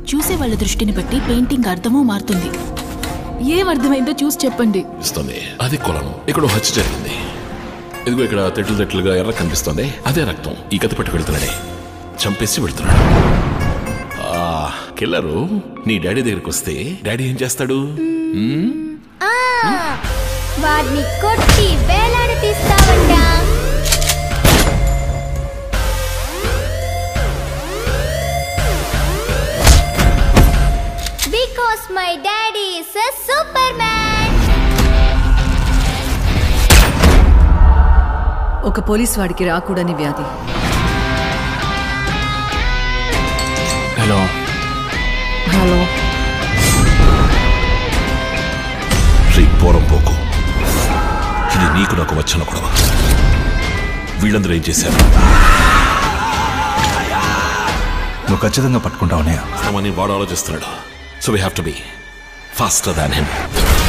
చూసే వాళ్ళ దృష్టిని బట్టి పెయింటింగ్ అర్థమూ మారుతుంది ఏం అర్థమైందో చూసి చెప్పండి ఇస్తుంది అది కొలను ఇక్కడ హత్య జరిగింది ఇదిగో ఇక్కడ తెట్లు తెట్లుగా ఎర్ర కనిపిస్తుంది అదే రక్తం ఈ కత్తి పట్టుకు వెళ్తున్నాడే చంపేసి వెళ్తున్నాడు ఆ కిల్లరు నీ డాడీ దగ్గరికి వస్తే డాడీ ఏం చేస్తాడు వాడిని కొట్టి వేలాడి తీస్తావంట because my daddy is a super man ఒక పోలీస్ వాడికి రాకూడని వ్యాధి హలో హలో రీ పోరం పోకు ఇది నీకు నాకు వచ్చిన గొడవ వీళ్ళందరూ ఏం చేశారు నువ్వు ఖచ్చితంగా పట్టుకుంటావు అన్నయ్య అని వాడు ఆలోచిస్తున్నాడు so we have to be faster than him